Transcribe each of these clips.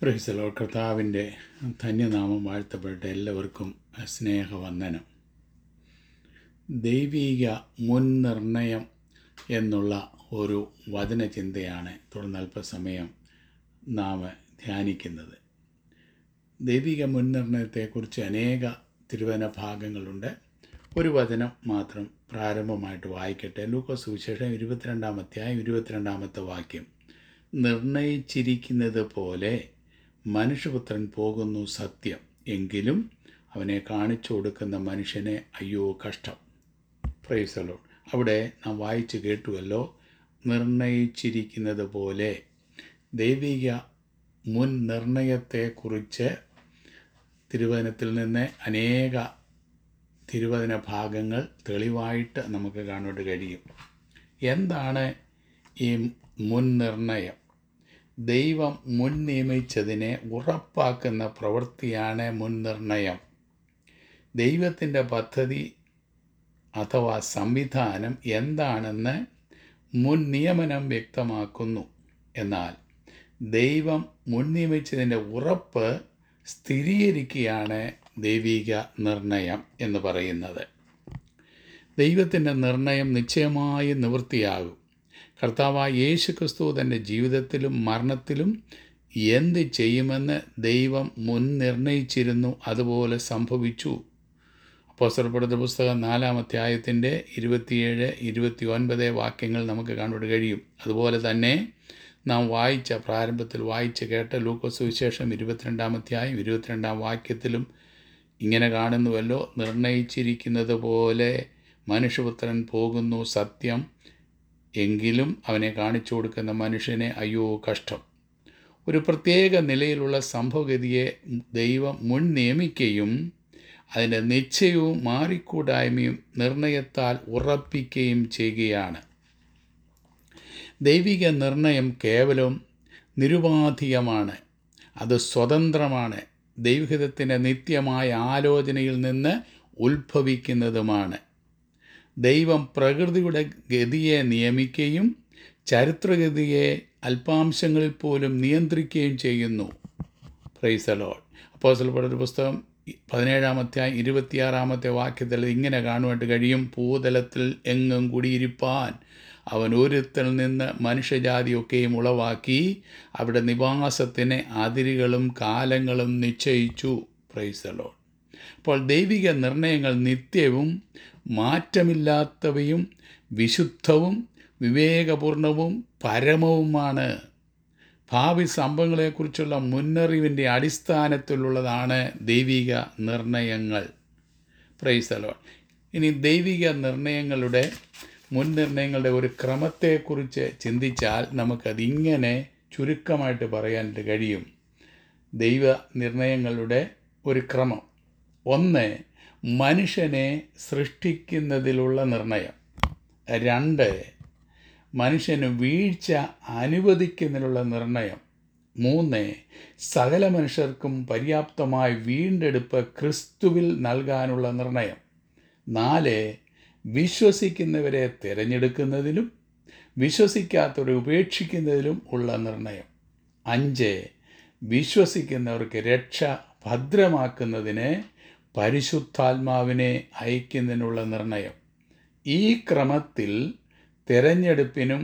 പ്രൈസലോ കർത്താവിൻ്റെ ധന്യനാമം വാഴ്ത്തപ്പെട്ട എല്ലാവർക്കും സ്നേഹവന്ദനം ദൈവീക മുൻനിർണയം എന്നുള്ള ഒരു വചനചിന്തയാണ് തുടർന്ന് അല്പസമയം നാം ധ്യാനിക്കുന്നത് ദൈവിക മുൻനിർണയത്തെക്കുറിച്ച് അനേക തിരുവന ഭാഗങ്ങളുണ്ട് ഒരു വചനം മാത്രം പ്രാരംഭമായിട്ട് വായിക്കട്ടെ ലൂക്കോസ് സുവിശേഷം ഇരുപത്തിരണ്ടാം അധ്യായം ഇരുപത്തിരണ്ടാമത്തെ വാക്യം നിർണയിച്ചിരിക്കുന്നത് പോലെ മനുഷ്യപുത്രൻ പോകുന്നു സത്യം എങ്കിലും അവനെ കാണിച്ചു കൊടുക്കുന്ന മനുഷ്യനെ അയ്യോ കഷ്ടം പ്രൈസലോ അവിടെ നാം വായിച്ച് കേട്ടുവല്ലോ നിർണയിച്ചിരിക്കുന്നത് പോലെ ദൈവിക മുൻ നിർണയത്തെക്കുറിച്ച് തിരുവചനത്തിൽ നിന്ന് അനേക തിരുവചന ഭാഗങ്ങൾ തെളിവായിട്ട് നമുക്ക് കാണാൻ കഴിയും എന്താണ് ഈ മുൻ നിർണയം ദൈവം മുൻ നിയമിച്ചതിനെ ഉറപ്പാക്കുന്ന പ്രവൃത്തിയാണ് മുൻനിർണയം ദൈവത്തിൻ്റെ പദ്ധതി അഥവാ സംവിധാനം എന്താണെന്ന് മുൻ നിയമനം വ്യക്തമാക്കുന്നു എന്നാൽ ദൈവം മുൻ നിയമിച്ചതിൻ്റെ ഉറപ്പ് സ്ഥിരീകരിക്കുകയാണ് ദൈവിക നിർണയം എന്ന് പറയുന്നത് ദൈവത്തിൻ്റെ നിർണയം നിശ്ചയമായി നിവൃത്തിയാകും കർത്താവായ യേശു ക്രിസ്തു തൻ്റെ ജീവിതത്തിലും മരണത്തിലും എന്ത് ചെയ്യുമെന്ന് ദൈവം മുൻ നിർണയിച്ചിരുന്നു അതുപോലെ സംഭവിച്ചു അപ്പോസ്തലപ്പെടുത്ത പുസ്തകം നാലാം അധ്യായത്തിൻ്റെ ഇരുപത്തിയേഴ് ഇരുപത്തി ഒൻപത് വാക്യങ്ങൾ നമുക്ക് കാണുവാൻ കഴിയും അതുപോലെ തന്നെ നാം വായിച്ച പ്രാരംഭത്തിൽ വായിച്ച് കേട്ട ലൂക്കോസ് സുവിശേഷം ഇരുപത്തിരണ്ടാം അധ്യായം ഇരുപത്തിരണ്ടാം വാക്യത്തിലും ഇങ്ങനെ കാണുന്നുവല്ലോ നിർണയിച്ചിരിക്കുന്നത് പോലെ മനുഷ്യപുത്രൻ പോകുന്നു സത്യം എങ്കിലും അവനെ കാണിച്ചു കൊടുക്കുന്ന മനുഷ്യനെ അയ്യോ കഷ്ടം ഒരു പ്രത്യേക നിലയിലുള്ള സംഭവഗതിയെ ദൈവം മുൻ നിയമിക്കുകയും അതിൻ്റെ നിശ്ചയവും മാറിക്കൂടായ്മയും നിർണയത്താൽ ഉറപ്പിക്കുകയും ചെയ്യുകയാണ് ദൈവിക നിർണയം കേവലം നിരുപാധികമാണ് അത് സ്വതന്ത്രമാണ് ദൈവഹിതത്തിൻ്റെ നിത്യമായ ആലോചനയിൽ നിന്ന് ഉത്ഭവിക്കുന്നതുമാണ് ദൈവം പ്രകൃതിയുടെ ഗതിയെ നിയമിക്കുകയും ചരിത്രഗതിയെ അല്പാംശങ്ങളിൽ പോലും നിയന്ത്രിക്കുകയും ചെയ്യുന്നു പ്രൈസലോൾ അപ്പോൾ പുസ്തകം പതിനേഴാം അധ്യായം ഇരുപത്തിയാറാമത്തെ വാക്യത്തിൽ ഇങ്ങനെ കാണുവാനായിട്ട് കഴിയും ഭൂതലത്തിൽ എങ്ങും കുടിയിരിപ്പാൻ അവൻ ഒരുത്തിൽ നിന്ന് മനുഷ്യജാതിയൊക്കെയും ഉളവാക്കി അവിടെ നിവാസത്തിന് അതിരുകളും കാലങ്ങളും നിശ്ചയിച്ചു പ്രൈസലോൾ അപ്പോൾ ദൈവിക നിർണയങ്ങൾ നിത്യവും മാറ്റമില്ലാത്തവയും വിശുദ്ധവും വിവേകപൂർണവും പരമവുമാണ് ഭാവി സംഭവങ്ങളെക്കുറിച്ചുള്ള മുന്നറിവിൻ്റെ അടിസ്ഥാനത്തിലുള്ളതാണ് ദൈവിക നിർണയങ്ങൾ പ്രൈസലോ ഇനി ദൈവിക നിർണയങ്ങളുടെ മുൻനിർണയങ്ങളുടെ ഒരു ക്രമത്തെക്കുറിച്ച് ചിന്തിച്ചാൽ നമുക്കതിങ്ങനെ ചുരുക്കമായിട്ട് പറയാനായിട്ട് കഴിയും ദൈവ നിർണയങ്ങളുടെ ഒരു ക്രമം ഒന്ന് മനുഷ്യനെ സൃഷ്ടിക്കുന്നതിലുള്ള നിർണയം രണ്ട് മനുഷ്യന് വീഴ്ച അനുവദിക്കുന്നതിനുള്ള നിർണയം മൂന്ന് സകല മനുഷ്യർക്കും പര്യാപ്തമായ വീണ്ടെടുപ്പ് ക്രിസ്തുവിൽ നൽകാനുള്ള നിർണയം നാല് വിശ്വസിക്കുന്നവരെ തിരഞ്ഞെടുക്കുന്നതിലും വിശ്വസിക്കാത്തവരെ ഉപേക്ഷിക്കുന്നതിലും ഉള്ള നിർണയം അഞ്ച് വിശ്വസിക്കുന്നവർക്ക് രക്ഷ ഭദ്രമാക്കുന്നതിന് പരിശുദ്ധാത്മാവിനെ അയക്കുന്നതിനുള്ള നിർണയം ഈ ക്രമത്തിൽ തിരഞ്ഞെടുപ്പിനും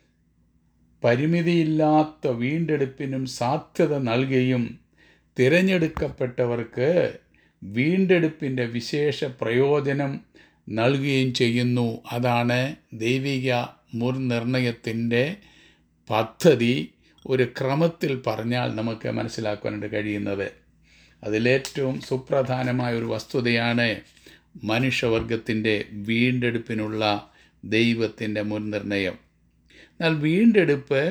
പരിമിതിയില്ലാത്ത വീണ്ടെടുപ്പിനും സാധ്യത നൽകുകയും തിരഞ്ഞെടുക്കപ്പെട്ടവർക്ക് വീണ്ടെടുപ്പിൻ്റെ വിശേഷ പ്രയോജനം നൽകുകയും ചെയ്യുന്നു അതാണ് ദൈവിക മുൻനിർണയത്തിൻ്റെ പദ്ധതി ഒരു ക്രമത്തിൽ പറഞ്ഞാൽ നമുക്ക് മനസ്സിലാക്കാനായിട്ട് കഴിയുന്നത് അതിലേറ്റവും സുപ്രധാനമായ ഒരു വസ്തുതയാണ് മനുഷ്യവർഗത്തിൻ്റെ വീണ്ടെടുപ്പിനുള്ള ദൈവത്തിൻ്റെ മുൻനിർണയം എന്നാൽ വീണ്ടെടുപ്പ്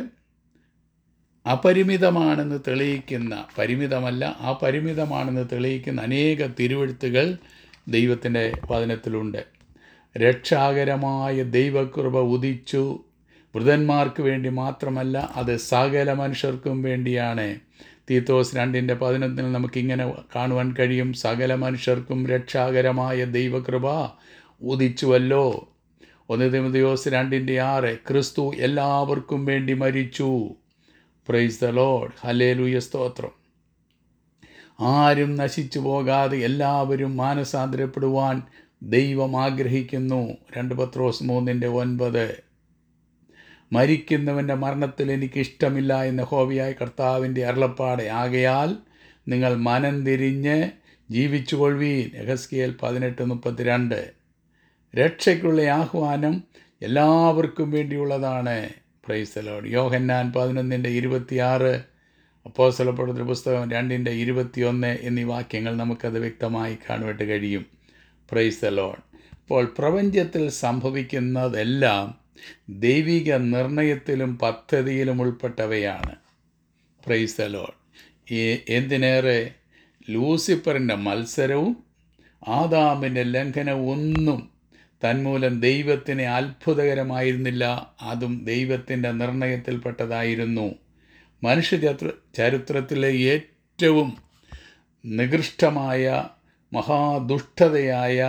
അപരിമിതമാണെന്ന് തെളിയിക്കുന്ന പരിമിതമല്ല അപരിമിതമാണെന്ന് തെളിയിക്കുന്ന അനേക തിരുവഴുത്തുകൾ ദൈവത്തിൻ്റെ വചനത്തിലുണ്ട് രക്ഷാകരമായ ദൈവകൃപ ഉദിച്ചു വൃതന്മാർക്ക് വേണ്ടി മാത്രമല്ല അത് സകല മനുഷ്യർക്കും വേണ്ടിയാണ് തീത്തോസ് രണ്ടിൻ്റെ പതിനൊന്നിൽ നമുക്കിങ്ങനെ കാണുവാൻ കഴിയും സകല മനുഷ്യർക്കും രക്ഷാകരമായ ദൈവകൃപ ഉദിച്ചുവല്ലോ ഒന്ന് തിമതിയോസ് രണ്ടിൻ്റെ ആറ് ക്രിസ്തു എല്ലാവർക്കും വേണ്ടി മരിച്ചു പ്രൈസ് ദ ലോഡ് ഹലേലുയ സ്തോത്രം ആരും നശിച്ചു പോകാതെ എല്ലാവരും മാനസാന്തരപ്പെടുവാൻ ദൈവം ആഗ്രഹിക്കുന്നു രണ്ട് പത്രോസ് മൂന്നിൻ്റെ ഒൻപത് മരിക്കുന്നവൻ്റെ മരണത്തിൽ എനിക്ക് ഇഷ്ടമില്ല എന്ന ഹോവിയായ കർത്താവിൻ്റെ അരുളപ്പാടെ ആകയാൽ നിങ്ങൾ മനം തിരിഞ്ഞ് ജീവിച്ചുകൊള്ളുവീൻ എഹസ്കിയൽ പതിനെട്ട് മുപ്പത്തിരണ്ട് രക്ഷയ്ക്കുള്ള ആഹ്വാനം എല്ലാവർക്കും വേണ്ടിയുള്ളതാണ് പ്രൈസലോഡ് യോഹന്നാൻ പതിനൊന്നിൻ്റെ ഇരുപത്തിയാറ് അപ്പോസ്തലപ്പെടുന്ന പുസ്തകം രണ്ടിൻ്റെ ഇരുപത്തിയൊന്ന് എന്നീ വാക്യങ്ങൾ നമുക്കത് വ്യക്തമായി കാണുവാൻ കഴിയും പ്രൈസലോഡ് അപ്പോൾ പ്രപഞ്ചത്തിൽ സംഭവിക്കുന്നതെല്ലാം ദൈവിക നിർണയത്തിലും പദ്ധതിയിലും ഉൾപ്പെട്ടവയാണ് പ്രൈസലോഡ് ഈ എന്തിനേറെ ലൂസിഫറിൻ്റെ മത്സരവും ആദാമിൻ്റെ ലംഘനവും ഒന്നും തന്മൂലം ദൈവത്തിന് അത്ഭുതകരമായിരുന്നില്ല അതും ദൈവത്തിൻ്റെ നിർണയത്തിൽപ്പെട്ടതായിരുന്നു മനുഷ്യ ചരിത്ര ചരിത്രത്തിലെ ഏറ്റവും നികൃഷ്ടമായ മഹാദുഷ്ടതയായ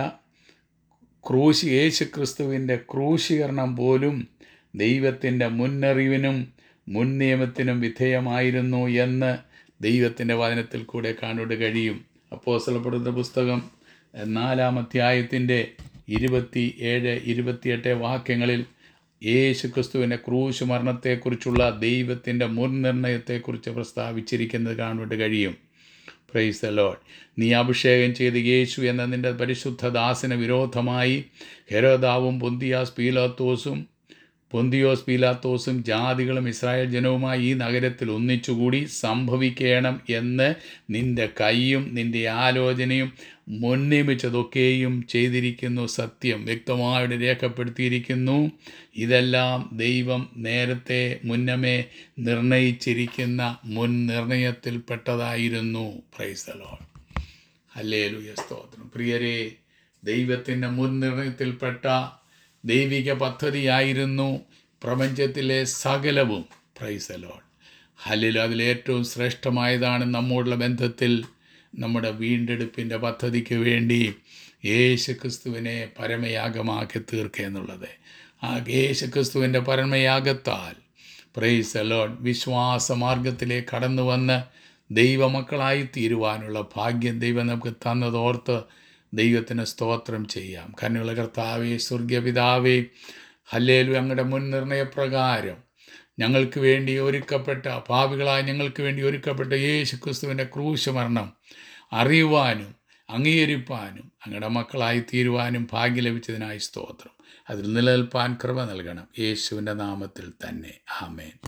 ക്രൂശി യേശു ക്രിസ്തുവിൻ്റെ ക്രൂശീകരണം പോലും ദൈവത്തിൻ്റെ മുന്നറിവിനും മുൻ നിയമത്തിനും വിധേയമായിരുന്നു എന്ന് ദൈവത്തിൻ്റെ വചനത്തിൽ കൂടെ കാണുക കഴിയും അപ്പോസ്തലപ്പെടുന്ന പുസ്തകം നാലാം അധ്യായത്തിൻ്റെ ഇരുപത്തി ഏഴ് ഇരുപത്തിയെട്ട് വാക്യങ്ങളിൽ യേശു ക്രിസ്തുവിൻ്റെ ക്രൂശ് മരണത്തെക്കുറിച്ചുള്ള ദൈവത്തിൻ്റെ മുൻനിർണയത്തെക്കുറിച്ച് പ്രസ്താവിച്ചിരിക്കുന്നത് കാണുവാൻ കഴിയും പ്രൈസ് ദ ലോഡ് നീ അഭിഷേകം ചെയ്ത് യേശു എന്ന നിന്റെ പരിശുദ്ധ ദാസിന് വിരോധമായി ഹെരോദാവും പൊന്തിയാസ് പീലാത്തോസും പൊന്തിയോസ് പീലാത്തോസും ജാതികളും ഇസ്രായേൽ ജനവുമായി ഈ നഗരത്തിൽ ഒന്നിച്ചുകൂടി സംഭവിക്കണം എന്ന് നിന്റെ കൈയും നിന്റെ ആലോചനയും മുൻനിയമിച്ചതൊക്കെയും ചെയ്തിരിക്കുന്നു സത്യം വ്യക്തമായിട്ട് രേഖപ്പെടുത്തിയിരിക്കുന്നു ഇതെല്ലാം ദൈവം നേരത്തെ മുന്നമേ നിർണയിച്ചിരിക്കുന്ന മുൻ നിർണയത്തിൽപ്പെട്ടതായിരുന്നു പ്രൈസലോൺ ഹല്ലേലൂയ സ്തോത്രം പ്രിയരെ ദൈവത്തിൻ്റെ മുൻ നിർണയത്തിൽപ്പെട്ട ദൈവിക പദ്ധതിയായിരുന്നു പ്രപഞ്ചത്തിലെ സകലവും പ്രൈസലോൺ ഹല്ലിൽ അതിലേറ്റവും ശ്രേഷ്ഠമായതാണ് നമ്മോടുള്ള ബന്ധത്തിൽ നമ്മുടെ വീണ്ടെടുപ്പിൻ്റെ പദ്ധതിക്ക് വേണ്ടി യേശു ക്രിസ്തുവിനെ പരമയാഗമാക്കി തീർക്കുക എന്നുള്ളത് ആ യേശു ക്രിസ്തുവിൻ്റെ പരമയാഗത്താൽ പ്രൈസ് അലോൺ വിശ്വാസമാർഗത്തിലേക്ക് കടന്നു വന്ന് ദൈവമക്കളായി തീരുവാനുള്ള ഭാഗ്യം ദൈവം നമുക്ക് തന്നതോർത്ത് ദൈവത്തിന് സ്തോത്രം ചെയ്യാം കന്നുള്ള കർത്താവേ സ്വർഗപിതാവേ ഹല്ലേലു അങ്ങയുടെ മുൻ നിർണയപ്രകാരം ഞങ്ങൾക്ക് വേണ്ടി ഒരുക്കപ്പെട്ട പാപികളായ ഞങ്ങൾക്ക് വേണ്ടി ഒരുക്കപ്പെട്ട യേശു ക്രിസ്തുവിൻ്റെ ക്രൂശമരണം അറിയുവാനും അംഗീകരിപ്പാനും അങ്ങയുടെ മക്കളായി തീരുവാനും ഭാഗ്യം ലഭിച്ചതിനായി സ്തോത്രം അതിൽ നിലനിൽപ്പാൻ കൃപ നൽകണം യേശുവിൻ്റെ നാമത്തിൽ തന്നെ ആമേൻ